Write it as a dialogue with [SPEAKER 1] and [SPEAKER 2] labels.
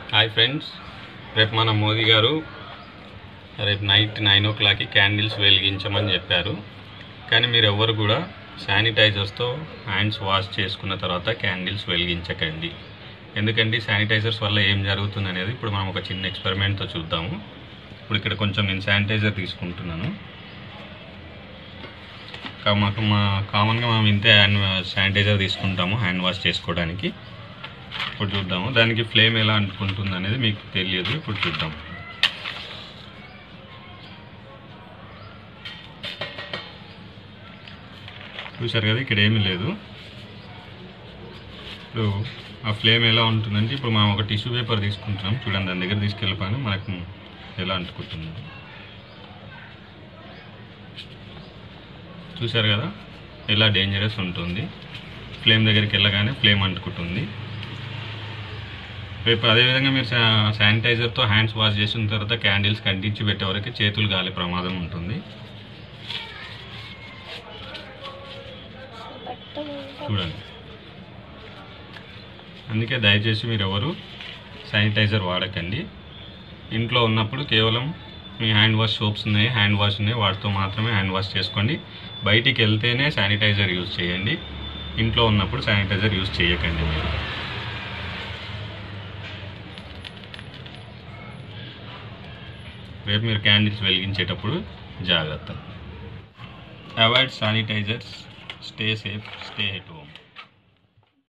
[SPEAKER 1] hi friends రేపు మన మోదీ గారు రేపు నైట్ నైన్ ఓ క్లాక్కి క్యాండిల్స్ వెలిగించమని చెప్పారు కానీ మీరు ఎవ్వరు కూడా శానిటైజర్స్తో హ్యాండ్స్ వాష్ చేసుకున్న తర్వాత క్యాండిల్స్ వెలిగించకండి ఎందుకంటే శానిటైజర్స్ వల్ల ఏం జరుగుతుంది అనేది ఇప్పుడు మనం ఒక చిన్న ఎక్స్పెరిమెంట్తో చూద్దాము ఇప్పుడు ఇక్కడ కొంచెం నేను శానిటైజర్ తీసుకుంటున్నాను కా- మాకు మా కామన్గా మనం ఇంతే హ్యాండ్ శానిటైజర్ తీసుకుంటాము హ్యాండ్ వాష్ చేసుకోవడానికి ఇప్పుడు చూద్దాము దానికి ఫ్లేమ్ ఎలా అంటుకుంటుంది అనేది మీకు తెలియదు ఇప్పుడు చూద్దాం చూశారు కదా ఇక్కడ ఏమీ లేదు ఇప్పుడు ఆ ఫ్లేమ్ ఎలా ఉంటుందంటే ఇప్పుడు మనం ఒక టిష్యూ పేపర్ తీసుకుంటున్నాం చూడండి దాని దగ్గర తీసుకెళ్ళిపోయినా మనకు ఎలా అంటుకుంటుంది చూశారు కదా ఎలా డేంజరస్ ఉంటుంది ఫ్లేమ్ దగ్గరికి వెళ్ళగానే ఫ్లేమ్ అంటుకుంటుంది రేపు అదేవిధంగా మీరు శా- శానిటైజర్తో హ్యాండ్స్ వాష్ చేసిన తర్వాత క్యాండిల్స్ కంటించి పెట్టే వరకు చేతులు గాలి ప్రమాదం ఉంటుంది చూడండి అందుకే దయచేసి మీరు ఎవరు శానిటైజర్ వాడకండి ఇంట్లో ఉన్నప్పుడు కేవలం మీ హ్యాండ్ వాష్ సోప్స్ ఉన్నాయి హ్యాండ్ వాష్ ఉన్నాయి వాటితో మాత్రమే హ్యాండ్ వాష్ చేసుకోండి బయటికి వెళ్తేనే శానిటైజర్ యూజ్ చేయండి ఇంట్లో ఉన్నప్పుడు శానిటైజర్ యూజ్ చేయకండి మీరు రేపు మీరు క్యాండిల్స్ వెలిగించేటప్పుడు జాగ్రత్త avoid sanitizers stay safe stay at home